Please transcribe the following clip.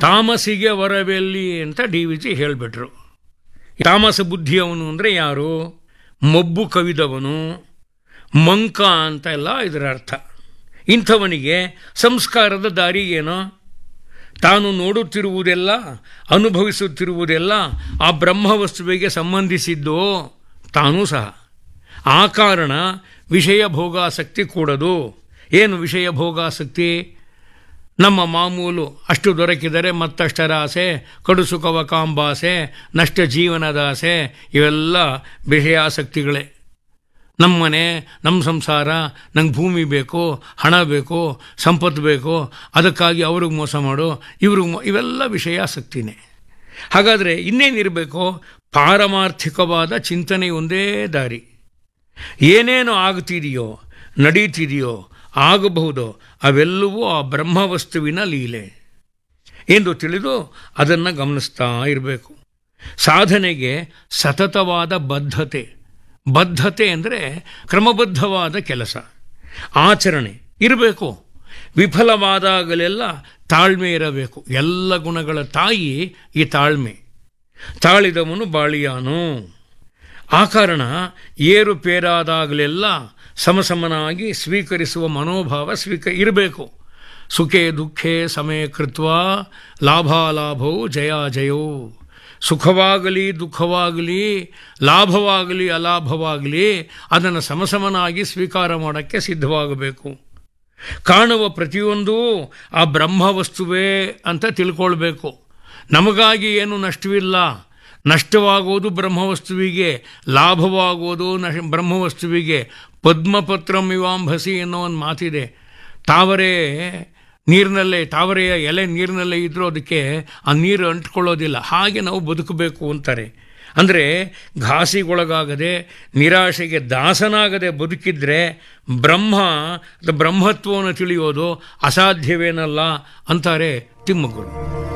ತಾಮಸಿಗೆ ವರವೆಲ್ಲಿ ಅಂತ D V G ಹೇಳಿಬಿಟ್ರು ತಾಮಸ ಬುದ್ಧಿಯವನು ಅಂದರೆ ಯಾರು ಮಬ್ಬು ಕವಿದವನು ಮಂಕ ಅಂತ ಎಲ್ಲ ಇದರ ಅರ್ಥ ಇಂಥವನಿಗೆ ಸಂಸ್ಕಾರದ ದಾರಿ ಏನೋ ತಾನು ನೋಡುತ್ತಿರುವುದೆಲ್ಲ ಅನುಭವಿಸುತ್ತಿರುವುದೆಲ್ಲ ಆ ಬ್ರಹ್ಮವಸ್ತುವಿಗೆ ಸಂಬಂಧಿಸಿದ್ದು ತಾನೂ ಸಹ ಆ ಕಾರಣ ವಿಷಯ ಭೋಗಾಸಕ್ತಿ ಕೂಡದು ಏನು ವಿಷಯ ಭೋಗಾಸಕ್ತಿ ನಮ್ಮ ಮಾಮೂಲು ಅಷ್ಟು ದೊರಕಿದರೆ ಮತ್ತಷ್ಟರ ಆಸೆ ಕಡುಸುಖವ ಕಾಂಬಾಸೆ ನಷ್ಟ ಜೀವನದ ಆಸೆ ಇವೆಲ್ಲ ವಿಷಯಾಸಕ್ತಿಗಳೇ ನಮ್ಮ ಮನೆ ನಮ್ಮ ಸಂಸಾರ ನಂಗೆ ಭೂಮಿ ಬೇಕು ಹಣ ಬೇಕು ಸಂಪತ್ತು ಬೇಕು ಅದಕ್ಕಾಗಿ ಅವ್ರಿಗೆ ಮೋಸ ಮಾಡು ಇವ್ರಿಗೆ ಮೋ ಇವೆಲ್ಲ ವಿಷಯಾಸಕ್ತಿನೇ ಹಾಗಾದರೆ ಇನ್ನೇನಿರಬೇಕು ಪಾರಮಾರ್ಥಿಕವಾದ ಚಿಂತನೆ ಒಂದೇ ದಾರಿ ಏನೇನು ಆಗ್ತಿದೆಯೋ ನಡೀತಿದೆಯೋ ಆಗಬಹುದೋ ಅವೆಲ್ಲವೂ ಆ ಬ್ರಹ್ಮವಸ್ತುವಿನ ಲೀಲೆ ಎಂದು ತಿಳಿದು ಅದನ್ನು ಗಮನಿಸ್ತಾ ಇರಬೇಕು ಸಾಧನೆಗೆ ಸತತವಾದ ಬದ್ಧತೆ ಬದ್ಧತೆ ಅಂದರೆ ಕ್ರಮಬದ್ಧವಾದ ಕೆಲಸ ಆಚರಣೆ ಇರಬೇಕು ವಿಫಲವಾದಾಗಲೆಲ್ಲ ತಾಳ್ಮೆ ಇರಬೇಕು ಎಲ್ಲ ಗುಣಗಳ ತಾಯಿ ಈ ತಾಳ್ಮೆ ತಾಳಿದವನು ಬಾಳಿಯಾನು ಆ ಕಾರಣ ಏರುಪೇರಾದಾಗಲೆಲ್ಲ ಸಮಸಮನಾಗಿ ಸ್ವೀಕರಿಸುವ ಮನೋಭಾವ ಸ್ವೀಕ ಇರಬೇಕು ಸುಖೇ ದುಃಖೇ ಸಮಯ ಕೃತ್ವ ಲಾಭಾಲಾಭವು ಜಯಾಜಯೋ ಸುಖವಾಗಲಿ ದುಃಖವಾಗಲಿ ಲಾಭವಾಗಲಿ ಅಲಾಭವಾಗಲಿ ಅದನ್ನು ಸಮಸಮನಾಗಿ ಸ್ವೀಕಾರ ಮಾಡೋಕ್ಕೆ ಸಿದ್ಧವಾಗಬೇಕು ಕಾಣುವ ಪ್ರತಿಯೊಂದೂ ಆ ಬ್ರಹ್ಮವಸ್ತುವೇ ಅಂತ ತಿಳ್ಕೊಳ್ಬೇಕು ನಮಗಾಗಿ ಏನು ನಷ್ಟವಿಲ್ಲ ನಷ್ಟವಾಗೋದು ಬ್ರಹ್ಮವಸ್ತುವಿಗೆ ಲಾಭವಾಗೋದು ನ ಬ್ರಹ್ಮವಸ್ತುವಿಗೆ ಪದ್ಮಪತ್ರಂ ಇವಾಂಭಸಿ ಅನ್ನೋ ಒಂದು ಮಾತಿದೆ ತಾವರೆ ನೀರಿನಲ್ಲೇ ತಾವರೆಯ ಎಲೆ ನೀರಿನಲ್ಲೇ ಇದ್ದರೂ ಅದಕ್ಕೆ ಆ ನೀರು ಅಂಟ್ಕೊಳ್ಳೋದಿಲ್ಲ ಹಾಗೆ ನಾವು ಬದುಕಬೇಕು ಅಂತಾರೆ ಅಂದರೆ ಘಾಸಿಗೊಳಗಾಗದೆ ನಿರಾಶೆಗೆ ದಾಸನಾಗದೆ ಬದುಕಿದ್ರೆ ಬ್ರಹ್ಮ ಬ್ರಹ್ಮತ್ವವನ್ನು ತಿಳಿಯೋದು ಅಸಾಧ್ಯವೇನಲ್ಲ ಅಂತಾರೆ ತಿಮ್ಮಗುರು